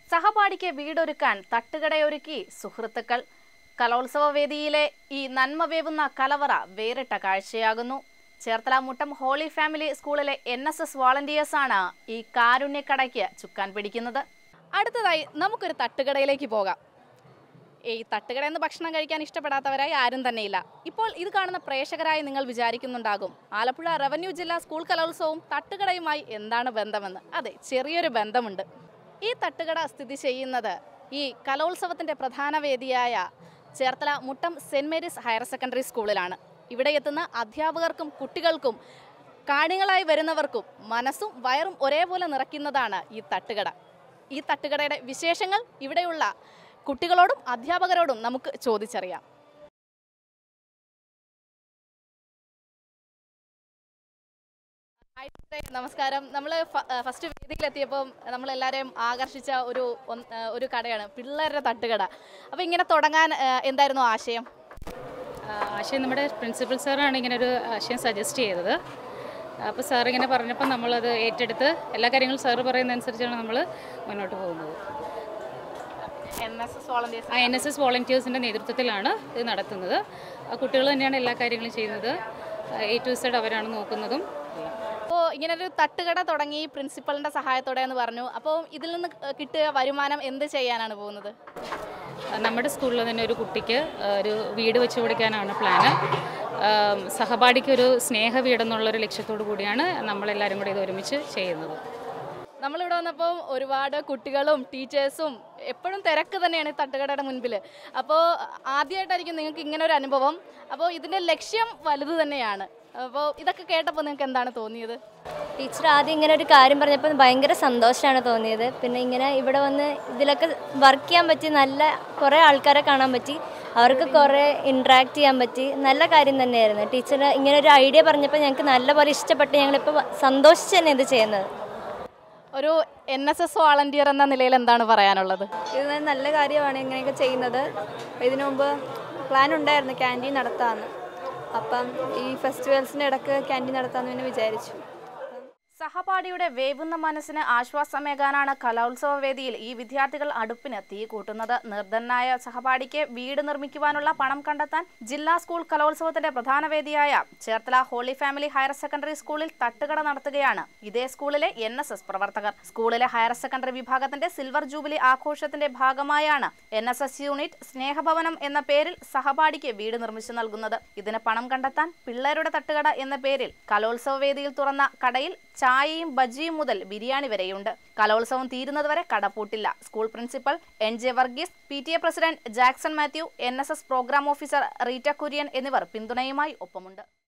സഹപാഠിക്ക് വീടൊരുക്കാൻ തട്ടുകടയൊരുക്കി സുഹൃത്തുക്കൾ കലോത്സവ വേദിയിലെ ഈ നന്മ വേവുന്ന കലവറ വേറിട്ട കാഴ്ചയാകുന്നു ചേർത്തല മുട്ടം ഹോളി ഫാമിലി സ്കൂളിലെ എൻ എസ് എസ് വോളണ്ടിയേഴ്സാണ് ഈ കാരുണ്യക്കടയ്ക്ക് ചുക്കാൻ പിടിക്കുന്നത് അടുത്തതായി നമുക്കൊരു തട്ടുകടയിലേക്ക് പോകാം ഈ തട്ടുകടയിൽ നിന്ന് ഭക്ഷണം കഴിക്കാൻ ഇഷ്ടപ്പെടാത്തവരായി ആരും തന്നെയില്ല ഇപ്പോൾ ഇത് കാണുന്ന പ്രേക്ഷകരായി നിങ്ങൾ വിചാരിക്കുന്നുണ്ടാകും ആലപ്പുഴ റവന്യൂ ജില്ലാ സ്കൂൾ കലോത്സവവും തട്ടുകടയുമായി എന്താണ് ബന്ധമെന്ന് അതെ ചെറിയൊരു ബന്ധമുണ്ട് ഈ തട്ടുകട സ്ഥിതി ചെയ്യുന്നത് ഈ കലോത്സവത്തിൻ്റെ പ്രധാന വേദിയായ Cherthala Muttam saint Mary's higher secondary സ്കൂളിലാണ് ഇവിടെ എത്തുന്ന അധ്യാപകർക്കും കുട്ടികൾക്കും കാണികളായി വരുന്നവർക്കും മനസ്സും വയറും ഒരേപോലെ നിറയ്ക്കുന്നതാണ് ഈ തട്ടുകട ഈ തട്ടുകടയുടെ വിശേഷങ്ങൾ ഇവിടെയുള്ള കുട്ടികളോടും അധ്യാപകരോടും നമുക്ക് ചോദിച്ചറിയാം ഹായ് ടീച്ചറെ, നമസ്കാരം നമ്മൾ ഫസ്റ്റ് വേദിയിലെത്തിയപ്പോൾ നമ്മളെല്ലാവരെയും ആകർഷിച്ച ഒരു ഒന്ന്- ആ, ഒരു കടയാണ് പിള്ളേരുടെ തട്ടുകട അപ്പോൾ ഇങ്ങനെ തുടങ്ങാൻ ആ, എന്തായിരുന്നു ആശയം ആ, ആശയം നമ്മുടെ പ്രിൻസിപ്പൽ സാറാണ് ഇങ്ങനെ ഒരു ആശയം സജസ്റ്റ് ചെയ്തത് അപ്പോൾ സാർ ഇങ്ങനെ പറഞ്ഞപ്പോൾ നമ്മളത് ഏറ്റെടുത്ത് എല്ലാ കാര്യങ്ങളും സാറ് പറയുന്നതനുസരിച്ചാണ് നമ്മൾ മുന്നോട്ട് പോകുന്നത് എൻ എസ് എസ് വോളണ്ടിയേഴ്സ് ആ എൻ എസ് എസ് വോളണ്ടിയേഴ്സിൻ്റെ നേതൃത്വത്തിലാണ് ഇത് നടത്തുന്നത് ആ കുട്ടികൾ തന്നെയാണ് എല്ലാ കാര്യങ്ങളും ചെയ്യുന്നത് എ ടു സെഡ് അവരാണ് നോക്കുന്നതും എല്ലാം. അപ്പോൾ ഇങ്ങനെ ഒരു തട്ടുകട തുടങ്ങി പ്രിൻസിപ്പളിൻ്റെ സഹായത്തോടെ എന്ന് പറഞ്ഞു അപ്പോൾ ഇതിൽ നിന്ന് കിട്ടിയ വരുമാനം എന്ത് ചെയ്യാനാണ് പോകുന്നത് ആ, നമ്മുടെ സ്കൂളിൽ തന്നെ ഒരു കുട്ടിക്ക് ആ, ഒരു വീട് വെച്ച് കൊടുക്കാനാണ് പ്ലാന് ആം, സഹപാഠിക്ക് ഒരു സ്നേഹ വീടെന്നുള്ളൊരു ലക്ഷ്യത്തോടു കൂടിയാണ് നമ്മളെല്ലാവരും കൂടി ഇത് ഒരുമിച്ച് ചെയ്യുന്നത് നമ്മളിവിടെ വന്നപ്പോൾ ഒരുപാട് കുട്ടികളും ടീച്ചേഴ്സും എപ്പോഴും തിരക്ക് തന്നെയാണ് ഈ തട്ടുകടയുടെ മുൻപിൽ അപ്പോൾ ആദ്യമായിട്ടായിരിക്കും നിങ്ങൾക്ക് ഇങ്ങനെ ഒരു അനുഭവം അപ്പോൾ ഇതിൻ്റെ ലക്ഷ്യം വലുത് തന്നെയാണ് അപ്പോൾ ഇതൊക്കെ കേട്ടപ്പോൾ നിങ്ങൾക്ക് എന്താണ് തോന്നിയത് ടീച്ചർ ആദ്യം ഇങ്ങനെ ഒരു കാര്യം പറഞ്ഞപ്പോൾ ഭയങ്കര സന്തോഷമാണ് തോന്നിയത് പിന്നെ ഇങ്ങനെ ഇവിടെ വന്ന് ഇതിലൊക്കെ വർക്ക് ചെയ്യാൻ പറ്റി നല്ല കുറേ ആൾക്കാരെ കാണാൻ പറ്റി അവർക്ക് കുറേ ഇൻട്രാക്ട് ചെയ്യാൻ പറ്റി നല്ല കാര്യം തന്നെയായിരുന്നു ടീച്ചർ ഇങ്ങനെ ഒരു ഐഡിയ പറഞ്ഞപ്പോൾ ഞങ്ങൾക്ക് നല്ലപോലെ ഇഷ്ടപ്പെട്ട് ഞങ്ങളിപ്പോൾ സന്തോഷിച്ച് തന്നെ ഇത് ചെയ്യുന്നത് ഒരു എൻ എസ് എസ് വാളണ്ടിയർ എന്ന നിലയിൽ എന്താണ് പറയാനുള്ളത് ഇത് നല്ല കാര്യമാണ് ഇങ്ങനെയൊക്കെ ചെയ്യുന്നത് ഇതിനു മുമ്പ് പ്ലാൻ ഉണ്ടായിരുന്നു ക്യാൻറ്റീൻ നടത്താമെന്ന് അപ്പം ഈ ഫെസ്റ്റിവൽസിൻ്റെ ഇടയ്ക്ക് ക്യാൻറ്റീൻ നടത്താമെന്ന് പിന്നെ വിചാരിച്ചു സഹപാഠിയുടെ വേവുന്ന മനസ്സിന് ആശ്വാസമേകാനാണ് കലോത്സവ വേദിയിൽ ഈ വിദ്യാർത്ഥികൾ അടുപ്പിന് തീ കൂട്ടുന്നത് നിർധനായ സഹപാഠിക്ക് വീട് നിർമ്മിക്കുവാനുള്ള പണം കണ്ടെത്താൻ ജില്ലാ സ്കൂൾ കലോത്സവത്തിന്റെ പ്രധാന വേദിയായ Cherthala holy family higher secondary സ്കൂളിൽ തട്ടുകട നടത്തുകയാണ് ഇതേ സ്കൂളിലെ എൻ എസ് എസ് പ്രവർത്തകർ സ്കൂളിലെ ഹയർ സെക്കൻഡറി വിഭാഗത്തിന്റെ സിൽവർ ജൂബിലി ആഘോഷത്തിന്റെ ഭാഗമായാണ് എൻ എസ് എസ് യൂണിറ്റ് സ്നേഹഭവനം എന്ന പേരിൽ സഹപാഠിക്ക് വീട് നിർമ്മിച്ചു നൽകുന്നത് ഇതിന് പണം കണ്ടെത്താൻ പിള്ളേരുടെ തട്ടുകട എന്ന പേരിൽ കലോത്സവ വേദിയിൽ തുറന്ന കടയിൽ ചായയും ബജിയും മുതൽ ബിരിയാണി വരെയുണ്ട് കലോത്സവം തീരുന്നതുവരെ കട പൂട്ടില്ല school principal N J Varghese P T A president Jackson Mathew N S S programme officer Reeta Kurian എന്നിവർ പിന്തുണയുമായി ഒപ്പമുണ്ട്